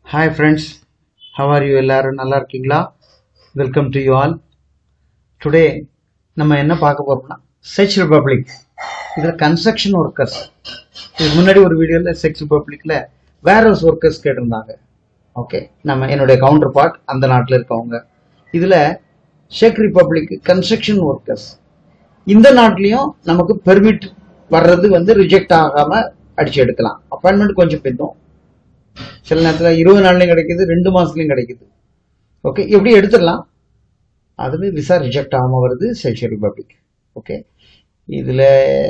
hi friends how are you எல்லாரும் நல்லா இருக்கீங்களா welcome to you all today நம்ம என்ன பார்க்க போறோம்னா செச் ரிபப்ளிக் இதில் கன்ஸ்ட்ரக்ஷன் ஒர்க்கர்ஸ் இதுக்கு முன்னாடி ஒரு வீடியோவில் செச் ரிபப்ளிக்கில் வேர் ஹவுஸ் ஒர்க்கர்ஸ் கேட்டிருந்தாங்க ஓகே நம்ம என்னுடைய கவுண்டர் பார்ட் அந்த நாட்டில் இருக்கவங்க இதில் செக் ரிபப்ளிக் கன்ஸ்ட்ரக்ஷன் ஒர்க்கர்ஸ் இந்த நாட்டிலையும் நமக்கு பெர்மிட் வர்றது வந்து ரிஜெக்ட் ஆகாமல் அடிச்சு எடுக்கலாம் அப்பாயின்மெண்ட் கொஞ்சம் பின்னும் சில நேரத்தில் இருபது நாள்லையும் கிடைக்குது ரெண்டு மாதத்துலையும் கிடைக்குது ஓகே எப்படி எடுத்துடலாம் அதுல விசா ரிஜெக்ட் ஆகாமல் வருது செஷன் ரிபப்ளிக் ஓகே இதில்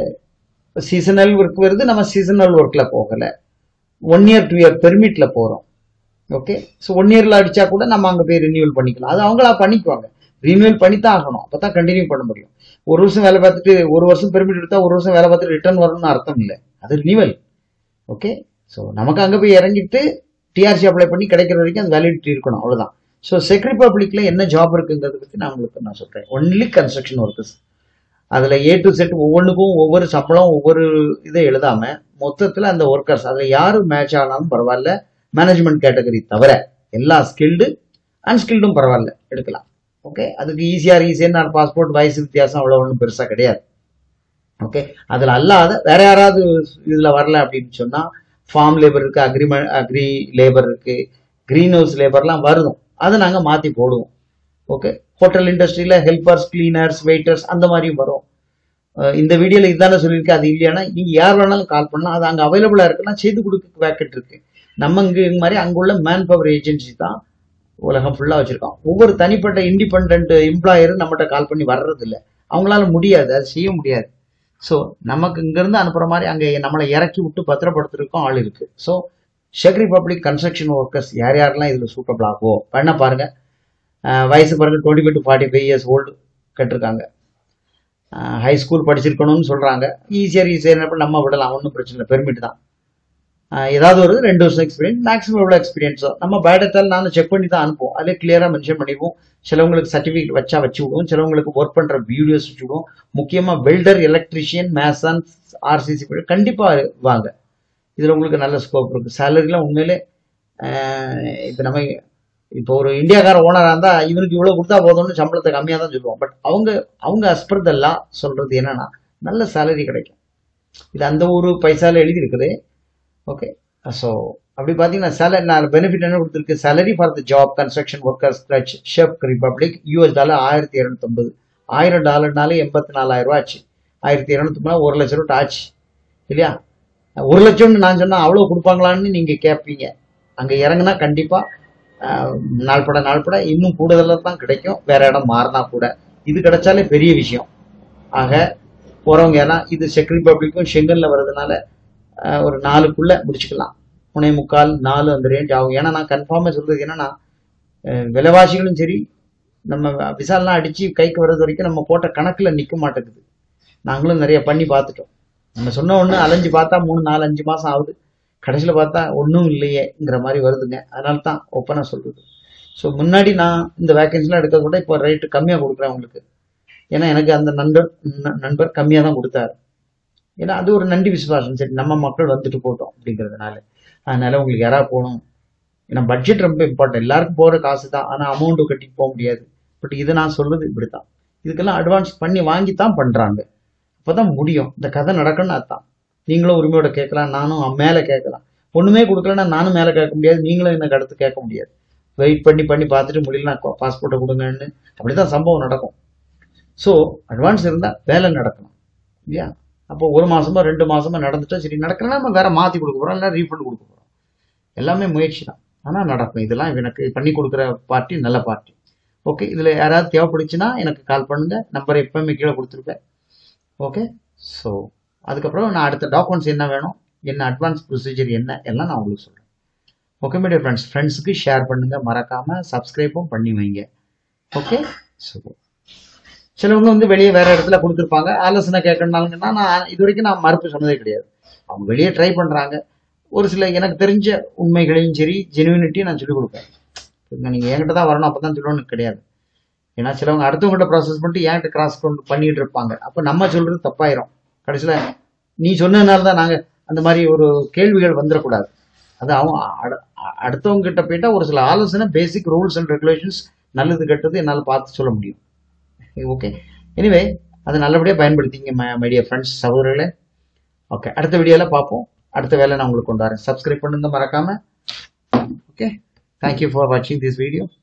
சீசனல் ஒர்க் வருது நம்ம சீசனல் ஒர்க்கில் போகலை ஒன் இயர் டூ இயர் பெர்மிட்டில் போகிறோம் ஓகே ஸோ ஒன் இயரில் அடித்தா கூட நம்ம அங்கே போய் ரினியூவல் பண்ணிக்கலாம் அது அவங்களா பண்ணிக்குவாங்க ரினியூவல் பண்ணி தான் ஆகணும் அப்போ தான் கண்டினியூ பண்ண முடியும் ஒரு வருஷம் வேலை பார்த்துட்டு ஒரு வருஷம் பெர்மிட் எடுத்தால் ஒரு வருஷம் வேலை பார்த்துட்டு ரிட்டர்ன் வரணும்னு அர்த்தம் இல்லை அது ரினியூவல் ஓகே ஸோ நமக்கு அங்கே போய் இறங்கிட்டு டிஆர்சி அப்ளை பண்ணி கிடைக்கிற வரைக்கும் அந்த வேலிடிட்டி இருக்கணும் அவ்வளோதான் ஸோ செக் ரிபப்ளிக்ல என்ன ஜாப் இருக்குங்கிறத பற்றி நான் உங்களுக்கு நான் சொல்கிறேன் ஒன்லி கன்ஸ்ட்ரக்ஷன் ஒர்க்கர்ஸ் அதில் ஏ டு செட் ஒவ்வொன்றுக்கும் ஒவ்வொரு சம்பளம் ஒவ்வொரு இதை எழுதாமல் மொத்தத்தில் அந்த ஒர்க்கர்ஸ் அதில் யார் மேட்ச் ஆனாலும் பரவாயில்ல மேனேஜ்மெண்ட் கேட்டகரி தவிர எல்லா ஸ்கில்டு அன்ஸ்கில்டும் பரவாயில்ல எடுக்கலாம் ஓகே அதுக்கு ஈஸியாக ஈஸியாக பாஸ்போர்ட் வயசு வித்தியாசம் அவ்வளோ ஒன்றும் பெருசாக கிடையாது ஓகே அதில் அல்லாத வேற யாராவது இதில் வரல அப்படின்னு சொன்னால் ஃபார்ம் லேபர் இருக்குது அக்ரிமெண்ட் அக்ரி லேபர் இருக்குது க்ரீன் ஹவுஸ் லேபர்லாம் வருதும் அதை நாங்கள் மாற்றி போடுவோம் ஓகே ஹோட்டல் இண்டஸ்ட்ரியில் ஹெல்பர்ஸ் கிளீனர்ஸ் வெயிட்டர்ஸ் அந்த மாதிரியும் வரும் அஹ் இந்த வீடியோவில் இதுதானே சொல்லியிருக்கேன் அது இல்லையானா நீங்கள் யார் வேணாலும் கால் பண்ணலாம் அது அங்கே அவைலபிளாக இருக்குன்னா செய்து கொடுக்க வேக்கெட் இருக்கு நம்ம இங்கே இந்த மாதிரி அங்குள்ள மேன் பவர் ஏஜென்சி தான் உலகம் ஃபுல்லாக வச்சுருக்கோம் ஒவ்வொரு தனிப்பட்ட இண்டிபெண்ட் எம்ப்ளாயரும் நம்மகிட்ட கால் பண்ணி வர்றது இல்லை அவங்களால முடியாது அது செய்ய முடியாது ஸோ நமக்கு இங்கேருந்து அனுப்புகிற மாதிரி அங்கே நம்மளை இறக்கி விட்டு பத்திரப்படுத்துறதுக்கும் ஆள் இருக்குது ஸோ செக் ரிபப்ளிக் கன்ஸ்ட்ரக்ஷன் ஒர்க்கர்ஸ் யார் யாரெல்லாம் இதில் சூப்பர் ஆகோ பண்ண பாருங்க அஹ் வயசு பாருங்க twenty five to forty five years old கேட்டிருக்காங்க ஹை ஸ்கூல் படிச்சிருக்கணும்னு சொல்கிறாங்க ஈஸியாக ஈஸியாக நம்ம விடலாம் ஒன்றும் பிரச்சனை இல்லை பெர்மிட் தான் அஹ் ஏதாவது ஒரு ரெண்டு வருஷம் எக்ஸ்பீரியன்ஸ் மேக்ஸிமம் எவ்வளோ எக்ஸ்பீரியன்ஸோ நம்ம பயோடத்தால் நானும் செக் பண்ணி தான் அனுப்புவோம் அதிலே கிளியராக மென்ஷன் பண்ணிடுவோம் சிலவங்களுக்கு சர்டிஃபிகேட் வச்சா வச்சு விடுவோம் சிலவங்களுக்கு ஒர்க் பண்ணுற வீடியோஸ் வச்சு விடுவோம் முக்கியமாக வெல்டர் எலக்ட்ரிஷியன் மேசன் ஆர்சிசி கண்டிப்பாக வாங்க இதில் உங்களுக்கு நல்ல ஸ்கோப் இருக்குது சேலரிலாம் உண்மையிலே இப்போ நம்ம இப்போ ஒரு இந்தியாக்கார ஓனராக இருந்தால் இவனுக்கு இவ்வளோ கொடுத்தா போதும்னு சம்பளத்தை கம்மியாக தான் சொல்லுவோம் பட் அவங்க அவங்க அஸ்பர்தெல்லாம் சொல்கிறது என்னன்னா நல்ல சேலரி கிடைக்கும் இது அந்த ஒரு பைசால எழுதி இருக்குது ஓகே ஸோ அப்படி பார்த்தீங்கன்னா சேலரி நான் பெனிஃபிட் என்ன கொடுத்துருக்கு salary for the job construction workers கிளச் ஷெஃப் ரிபப்ளிக் யூஎஸ் டாலர் ஆயிரத்தி இரநூத்தொம்பது ஆயிரம் டாலர்னாலே எண்பத்தி நாலாயிரம் ரூபா ஆச்சு ஆயிரத்தி இரநூத்தொம்பது ஒரு லட்ச ரூபா ஆச்சு இல்லையா ஒரு லட்சம்னு நான் சொன்னால் அவ்வளோ கொடுப்பாங்களான்னு நீங்கள் கேட்பீங்க அங்கே இறங்குனா கண்டிப்பாக நாள்பட நாள்பட இன்னும் கூடுதலாக தான் கிடைக்கும் வேற இடம் மாறினா கூட இது கிடைச்சாலே பெரிய விஷயம் ஆக போகிறவங்க ஏன்னா இது செக் ரிபப்ளிக்கும் ஷெங்கனில் வர்றதுனால அஹ், ஒரு நாலுக்குள்ளே முடிச்சுக்கலாம் முனை முக்கால் நாலு அந்த ரேஞ்ச் ஆகும் ஏன்னா நான் கன்ஃபார்மாக சொல்கிறது என்னன்னா அஹ், விலைவாசிகளும் சரி நம்ம விசாலாம் அடித்து கைக்கு வர்றது வரைக்கும் நம்ம போட்ட கணக்கில் நிற்க மாட்டேங்குது நாங்களும் நிறைய பண்ணி பார்த்துட்டோம் நம்ம சொன்ன ஒன்று அலைஞ்சு பார்த்தா மூணு நாலு அஞ்சு மாதம் ஆகுது கடைசியில் பார்த்தா ஒன்றும் இல்லையேங்கிற மாதிரி வருதுங்க அதனால தான் ஓப்பனாக சொல்கிறது ஸோ முன்னாடி நான் இந்த வேகன்சிலாம் எடுக்க கூட இப்போ ரேட்டு கம்மியாக கொடுக்குறேன் உங்களுக்கு ஏன்னா எனக்கு அந்த நண்பர் ந- நண்பர் கம்மியாக தான் கொடுத்தாரு ஏன்னா அது ஒரு நன்றி விசுவாசம் சரி நம்ம மக்கள் வந்துட்டு போட்டோம் அப்படிங்கிறதுனால அதனால உங்களுக்கு யாராவது போகணும் ஏன்னா பட்ஜெட் ரொம்ப இம்பார்ட்டன்ட் எல்லாருக்கும் போகிற காசு தான் ஆனால் அமௌண்ட்டு கட்டிட்டு போக முடியாது பட் இது நான் சொல்றது இப்படி தான் இதுக்கெல்லாம் அட்வான்ஸ் பண்ணி வாங்கி தான் பண்ணுறாங்க அப்போ தான் முடியும் இந்த கதை நடக்கணும்னு அதான் நீங்களும் உரிமையோட கேட்கலாம் நானும் மேலே கேட்கலாம் ஒன்றுமே கொடுக்கலன்னா நானும் மேலே கேட்க முடியாது நீங்களும் எனக்கு அடுத்து கேட்க முடியாது வெயிட் பண்ணி பண்ணி பார்த்துட்டு முடியல பாஸ்போர்ட்டை கொடுங்கன்னு அப்படி தான் சம்பவம் நடக்கும் ஸோ அட்வான்ஸ் இருந்தால் வேலை நடக்கணும் இல்லையா அப்போ ஒரு மாசமா ரெண்டு மாசமா நடந்துட்டா சரி நடக்கலன்னா நம்ம வேற மாற்றி கொடுக்க போகிறோம் இல்லை ரீஃபண்ட் கொடுக்க போகிறோம் எல்லாமே முயற்சி தான் ஆனால் நடக்கும் இதெல்லாம் எனக்கு பண்ணி கொடுக்குற பார்ட்டி நல்ல பார்ட்டி ஓகே இதில் யாராவது தேவைப்படுச்சுன்னா எனக்கு கால் பண்ணுங்க நம்பர் எப்பவுமே கீழே கொடுத்துருப்பேன் ஓகே ஸோ அதுக்கப்புறம் நான் அடுத்த டாக்குமெண்ட்ஸ் என்ன வேணும் என்ன அட்வான்ஸ் ப்ரொசீஜர் என்ன எல்லாம் நான் உங்களுக்கு சொல்கிறேன் ஓகே மீடியா ஃப்ரெண்ட்ஸ் ஃப்ரெண்ட்ஸுக்கு ஷேர் பண்ணுங்க மறக்காமல் சப்ஸ்கிரைப்பும் பண்ணி வைங்க ஓகே ஸோ சிலவங்க வந்து வெளியே வேற இடத்துல கொடுத்துருப்பாங்க ஆலோசனை கேட்கணுனாங்கன்னா நான் இது வரைக்கும் நான் மறுப்பு சொன்னதே கிடையாது அவங்க வெளியே ட்ரை பண்ணுறாங்க ஒரு சில எனக்கு தெரிஞ்ச உண்மைகளையும் சரி ஜெனுவினிட்டியும் நான் சொல்லிக் கொடுப்பேன் இப்போ நீங்கள் என்கிட்ட தான் வரணும் அப்போ தான் சொல்லணும்னு கிடையாது ஏன்னா சிலவங்க அடுத்தவங்கள்ட்ட ப்ராசஸ் பண்ணிட்டு என்கிட்ட கிராஸ் கொண்டு பண்ணிட்டு இருப்பாங்க அப்போ நம்ம சொல்றது தப்பாயிரும் கடைசியில் நீ சொன்னதுனால தான் நாங்கள் அந்த மாதிரி ஒரு கேள்விகள் வந்துடக்கூடாது அது அவங்க அட- அ- அடுத்தவங்க கிட்ட போயிட்டா ஒரு சில ஆலோசனை பேசிக் ரூல்ஸ் அண்ட் ரெகுலேஷன்ஸ் நல்லது கெட்டது என்னால் பார்த்து சொல்ல முடியும் ஓகே எனிவே அதை நல்லபடியாக பயன்படுத்திங்க மைடிய ஃப்ரெண்ட்ஸ் சகோதரர்களே ஓகே அடுத்த வீடியோவில் பார்ப்போம் அடுத்த வேலை நான் உங்களுக்கு கொண்டு வரேன் சப்ஸ்கிரைப் பண்ணுங்க மறக்காம ஓகே தேங்க்யூ ஃபார் வாட்சிங் திஸ் வீடியோ